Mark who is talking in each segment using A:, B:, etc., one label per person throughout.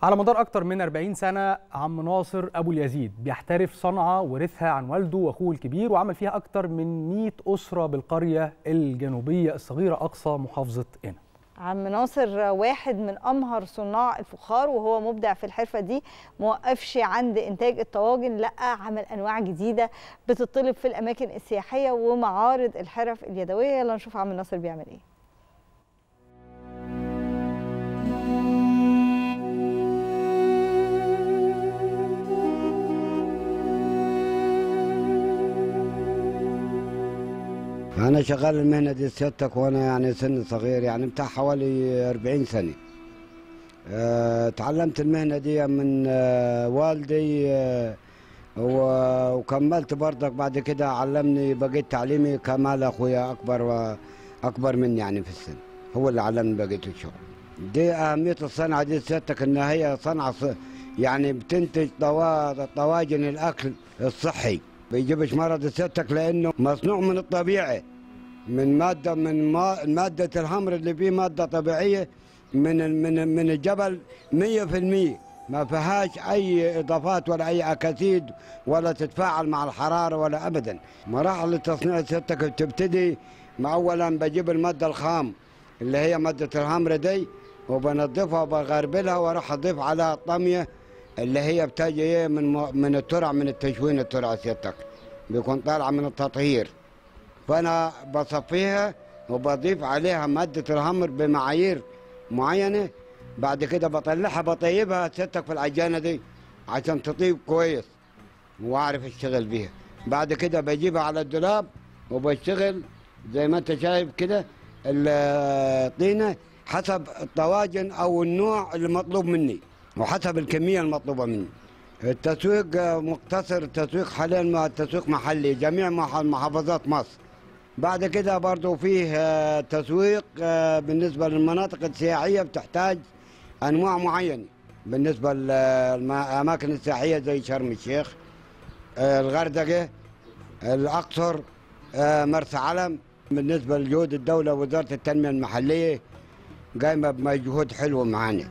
A: على مدار أكتر من 40 سنة عم ناصر أبو اليزيد بيحترف صنعة ورثها عن والده وأخوه الكبير وعمل فيها أكتر من 100 أسرة بالقرية الجنوبية الصغيرة أقصى محافظة قنا
B: عم ناصر واحد من امهر صناع الفخار وهو مبدع في الحرفه دي موقفش عند انتاج الطواجن لا عمل انواع جديده بتطلب في الاماكن السياحيه ومعارض الحرف اليدويه يلا نشوف عم ناصر بيعمل ايه
C: أنا شغال المهنة دي سيادتك وأنا يعني سن صغير يعني بتاع حوالي 40 سنة. أه تعلمت المهنة دي من أه والدي أه وكملت برضك بعد كده علمني بقيت تعليمي كمال أخويا أكبر وأكبر مني يعني في السن. هو اللي علمني بقيت الشغل. دي أهمية الصنعة دي سيادتك إن هي صنعة يعني بتنتج طواجن الأكل الصحي. بيجيبش مرض سيادتك لانه مصنوع من الطبيعه من ماده من ما ماده الهمر اللي فيه ماده طبيعيه من من من الجبل 100% ما فيهاش اي اضافات ولا اي اكاسيد ولا تتفاعل مع الحراره ولا ابدا مراحل التصنيع سيادتك بتبتدي مع اولا بجيب الماده الخام اللي هي ماده الهمر دي وبنضفها وبغربلها واروح اضيف عليها الطميه اللي هي بتجي ايه من من الترع من التشوين الترع سيادتك بيكون طالعه من التطهير فانا بصفيها وبضيف عليها ماده الهمر بمعايير معينه بعد كده بطلعها بطيبها سيادتك في العجانه دي عشان تطيب كويس واعرف اشتغل بيها بعد كده بجيبها على الدولاب وبشتغل زي ما انت شايف كده الطينه حسب الطواجن او النوع اللي مطلوب مني وحسب الكميه المطلوبه مني التسويق مقتصر التسويق حاليا مع التسويق محلي جميع محافظات مصر بعد كده برضو فيه تسويق بالنسبة للمناطق السياحية بتحتاج أنواع معينة بالنسبة للأماكن السياحية زي شرم الشيخ الغردقة الأقصر مرسى علم بالنسبة لجهود الدولة وزارة التنمية المحلية قايمة بمجهود حلو معانا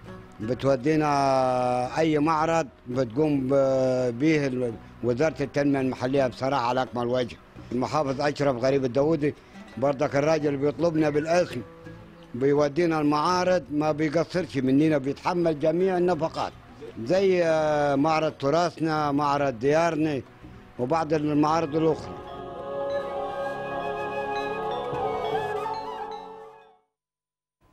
C: بتودينا اي معرض بتقوم به وزاره التنميه المحليه بصراحه على اكمل وجه المحافظ اشرف غريب الداودي برضك الراجل بيطلبنا بالاسم بيودينا المعارض ما بيقصرش مننا بيتحمل جميع النفقات زي معرض تراثنا معرض ديارنا وبعض المعارض الاخرى